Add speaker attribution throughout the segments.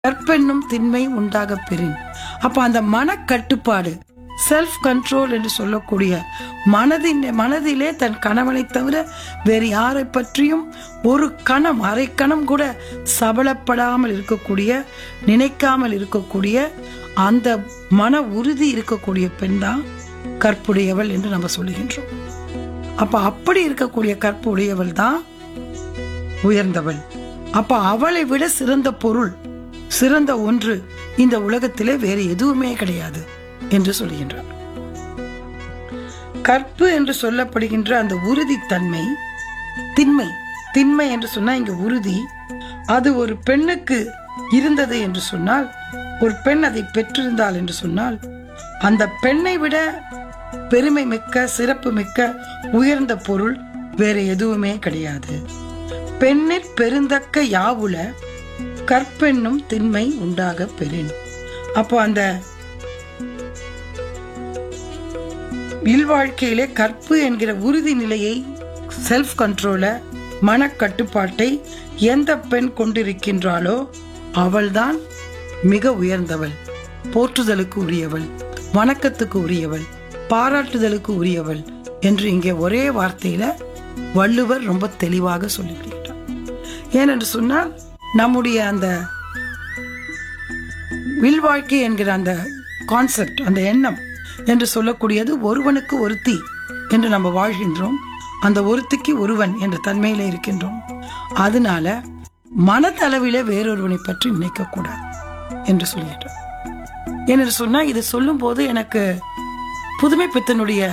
Speaker 1: கற்பென்னும் திண்மை உண்டாக பெறின் அப்ப அந்த மனக்கட்டுப்பாடு செல்ஃப் கண்ட்ரோல் என்று சொல்லக்கூடிய மனதின் மனதிலே தன் கணவனை தவிர வேறு யாரை பற்றியும் ஒரு கணம் அரை கணம் கூட சபலப்படாமல் இருக்கக்கூடிய நினைக்காமல் இருக்கக்கூடிய அந்த மன உறுதி இருக்கக்கூடிய பெண் தான் கற்புடையவள் என்று நம்ம சொல்லுகின்றோம் அப்ப அப்படி இருக்கக்கூடிய கற்பு உடையவள் தான் உயர்ந்தவள் அப்ப அவளை விட சிறந்த பொருள் சிறந்த ஒன்று இந்த உலகத்திலே வேறு எதுவுமே கிடையாது என்று சொல்கின்றார் கற்பு என்று சொல்லப்படுகின்ற அந்த உறுதித்தன்மை திண்மை திண்மை என்று சொன்னா இங்க உறுதி அது ஒரு பெண்ணுக்கு இருந்தது என்று சொன்னால் ஒரு பெண் அதை பெற்றிருந்தாள் என்று சொன்னால் அந்த பெண்ணை விட பெருமை மிக்க சிறப்பு மிக்க உயர்ந்த பொருள் வேற எதுவுமே கிடையாது பெண்ணிற் பெருந்தக்க யாவுல கற்பெண்ணும் திண்மை உண்டாக பெறின் அப்போ அந்த இல்வாழ்க்கையிலே கற்பு என்கிற உறுதி நிலையை செல்ஃப் கண்ட்ரோல மனக்கட்டுப்பாட்டை எந்த பெண் கொண்டிருக்கின்றாளோ அவள்தான் மிக உயர்ந்தவள் போற்றுதலுக்கு உரியவள் வணக்கத்துக்கு உரியவள் பாராட்டுதலுக்கு உரியவள் என்று இங்கே ஒரே வார்த்தையில வள்ளுவர் ரொம்ப தெளிவாக சொல்லிவிடுகிறார் ஏனென்று சொன்னால் நம்முடைய அந்த வில்வாழ்க்கை என்கிற அந்த கான்செப்ட் அந்த எண்ணம் என்று சொல்லக்கூடியது ஒருவனுக்கு ஒருத்தி என்று நம்ம வாழ்கின்றோம் அந்த ஒருத்திக்கு ஒருவன் என்ற தன்மையில இருக்கின்றோம் அதனால மனதளவில வேறொருவனை பற்றி நினைக்க கூடாது என்று சொல்லிட்டோம் என்று சொன்னா இதை சொல்லும் போது எனக்கு புதுமை பித்தனுடைய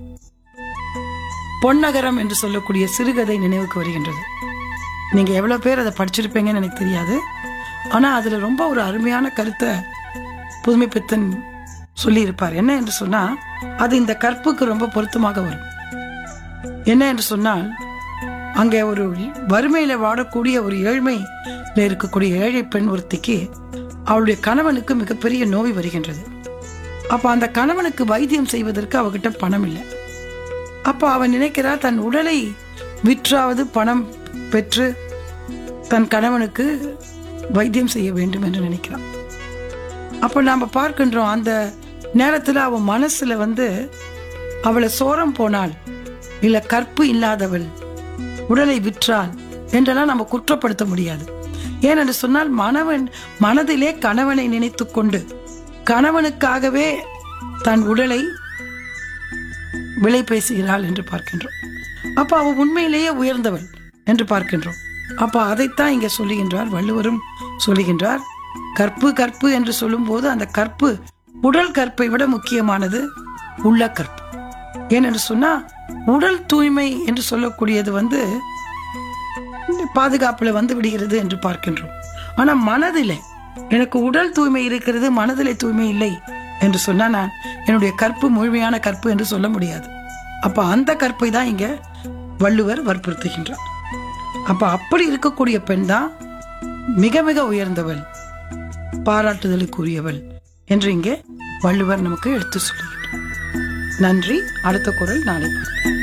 Speaker 1: பொன்னகரம் என்று சொல்லக்கூடிய சிறுகதை நினைவுக்கு வருகின்றது நீங்க எவ்வளவு பேர் அதை படிச்சிருப்பீங்கன்னு எனக்கு தெரியாது ஆனா அதுல ரொம்ப ஒரு அருமையான கருத்தை புதுமை பித்தன் சொல்லி இருப்பார் என்ன என்று சொன்னா அது இந்த கற்புக்கு ரொம்ப பொருத்தமாக வரும் என்ன என்று சொன்னால் அங்கே ஒரு வறுமையில வாடக்கூடிய ஒரு ஏழ்மையில இருக்கக்கூடிய ஏழை பெண் ஒருத்திக்கு அவளுடைய கணவனுக்கு மிகப்பெரிய நோய் வருகின்றது அப்ப அந்த கணவனுக்கு வைத்தியம் செய்வதற்கு அவகிட்ட பணம் இல்லை அப்ப அவன் நினைக்கிறா தன் உடலை விற்றாவது பணம் பெற்று தன் கணவனுக்கு வைத்தியம் செய்ய வேண்டும் என்று நினைக்கிறான் அப்ப நாம பார்க்கின்றோம் அந்த நேரத்துல அவன் மனசுல வந்து அவளை சோரம் போனாள் இல்ல கற்பு இல்லாதவள் உடலை விற்றாள் என்றெல்லாம் நம்ம குற்றப்படுத்த முடியாது ஏனென்று சொன்னால் மனவன் மனதிலே கணவனை நினைத்து கொண்டு கணவனுக்காகவே தன் உடலை விலை பேசுகிறாள் என்று பார்க்கின்றோம் அப்ப அவ உண்மையிலேயே உயர்ந்தவள் என்று பார்க்கின்றோம் அப்ப அதைத்தான் இங்க சொல்லுகின்றார் வள்ளுவரும் சொல்லுகின்றார் கற்பு கற்பு என்று சொல்லும்போது அந்த கற்பு உடல் கற்பை விட முக்கியமானது உள்ள கற்பு ஏனென்று சொன்னா உடல் தூய்மை என்று சொல்லக்கூடியது வந்து பாதுகாப்புல வந்து விடுகிறது என்று பார்க்கின்றோம் ஆனா மனதிலே எனக்கு உடல் தூய்மை இருக்கிறது மனதிலே தூய்மை இல்லை என்று சொன்னா நான் என்னுடைய கற்பு முழுமையான கற்பு என்று சொல்ல முடியாது அப்ப அந்த கற்பை தான் இங்க வள்ளுவர் வற்புறுத்துகின்றார் அப்ப அப்படி இருக்கக்கூடிய பெண் தான் மிக மிக உயர்ந்தவள் பாராட்டுதலுக்குரியவள் என்று இங்கே வள்ளுவர் நமக்கு எடுத்து சொல்லுகின்றார் நன்றி அடுத்த குரல் நாளை பார்ப்போம்